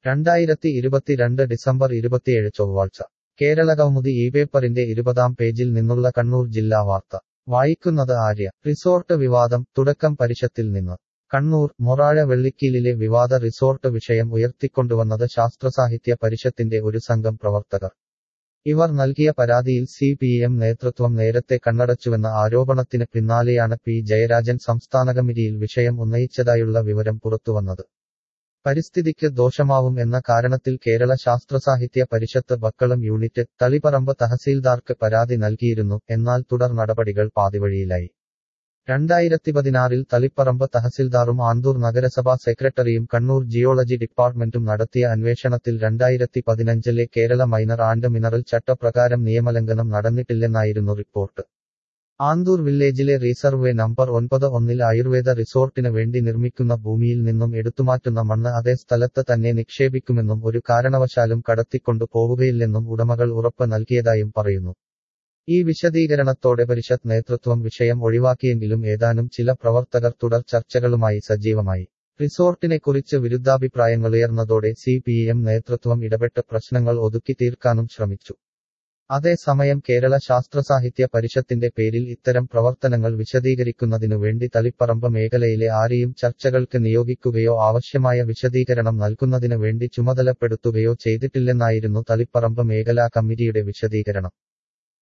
രണ്ടായിരത്തി ഇരുപത്തിരണ്ട് ഡിസംബർ ഇരുപത്തിയേഴ് ചൊവ്വാഴ്ച കേരള കൗമുദി ഈ പേപ്പറിന്റെ ഇരുപതാം പേജിൽ നിന്നുള്ള കണ്ണൂർ ജില്ലാ വാർത്ത വായിക്കുന്നത് ആര്യ റിസോർട്ട് വിവാദം തുടക്കം പരിഷത്തിൽ നിന്ന് കണ്ണൂർ മൊറാഴ വെള്ളിക്കീലിലെ വിവാദ റിസോർട്ട് വിഷയം ഉയർത്തിക്കൊണ്ടുവന്നത് ശാസ്ത്രസാഹിത്യ പരിഷത്തിന്റെ ഒരു സംഘം പ്രവർത്തകർ ഇവർ നൽകിയ പരാതിയിൽ സി പി എം നേതൃത്വം നേരത്തെ കണ്ണടച്ചുവെന്ന ആരോപണത്തിന് പിന്നാലെയാണ് പി ജയരാജൻ സംസ്ഥാന കമ്മിറ്റിയിൽ വിഷയം ഉന്നയിച്ചതായുള്ള വിവരം പുറത്തുവന്നത് പരിസ്ഥിതിക്ക് ദോഷമാവും എന്ന കാരണത്തിൽ കേരള ശാസ്ത്രസാഹിത്യ പരിഷത്ത് ബക്കളം യൂണിറ്റ് തളിപ്പറമ്പ് തഹസീൽദാർക്ക് പരാതി നൽകിയിരുന്നു എന്നാൽ തുടർ നടപടികൾ പാതിവഴിയിലായി രണ്ടായിരത്തി പതിനാറിൽ തളിപ്പറമ്പ് തഹസിൽദാറും ആന്തൂർ നഗരസഭാ സെക്രട്ടറിയും കണ്ണൂർ ജിയോളജി ഡിപ്പാർട്ട്മെന്റും നടത്തിയ അന്വേഷണത്തിൽ രണ്ടായിരത്തി പതിനഞ്ചിലെ കേരള മൈനർ ആൻഡ് മിനറൽ ചട്ടപ്രകാരം നിയമലംഘനം നടന്നിട്ടില്ലെന്നായിരുന്നു റിപ്പോർട്ട് ആന്തൂർ വില്ലേജിലെ റീസർവേ നമ്പർ ഒൻപത് ഒന്നിൽ ആയുർവേദ റിസോർട്ടിന് വേണ്ടി നിർമ്മിക്കുന്ന ഭൂമിയിൽ നിന്നും എടുത്തുമാറ്റുന്ന മണ്ണ് അതേ സ്ഥലത്ത് തന്നെ നിക്ഷേപിക്കുമെന്നും ഒരു കാരണവശാലും കടത്തിക്കൊണ്ടു പോവുകയില്ലെന്നും ഉടമകൾ ഉറപ്പ് നൽകിയതായും പറയുന്നു ഈ വിശദീകരണത്തോടെ പരിഷത്ത് നേതൃത്വം വിഷയം ഒഴിവാക്കിയെങ്കിലും ഏതാനും ചില പ്രവർത്തകർ തുടർ ചർച്ചകളുമായി സജീവമായി റിസോർട്ടിനെക്കുറിച്ച് വിരുദ്ധാഭിപ്രായങ്ങളുയർന്നതോടെ സി പി എം നേതൃത്വം ഇടപെട്ട് പ്രശ്നങ്ങൾ ഒതുക്കി തീർക്കാനും ശ്രമിച്ചു അതേസമയം കേരള ശാസ്ത്രസാഹിത്യ പരിഷത്തിന്റെ പേരിൽ ഇത്തരം പ്രവർത്തനങ്ങൾ വിശദീകരിക്കുന്നതിനു വേണ്ടി തളിപ്പറമ്പ് മേഖലയിലെ ആരെയും ചർച്ചകൾക്ക് നിയോഗിക്കുകയോ ആവശ്യമായ വിശദീകരണം നൽകുന്നതിന് വേണ്ടി ചുമതലപ്പെടുത്തുകയോ ചെയ്തിട്ടില്ലെന്നായിരുന്നു തളിപ്പറമ്പ് മേഖലാ കമ്മിറ്റിയുടെ വിശദീകരണം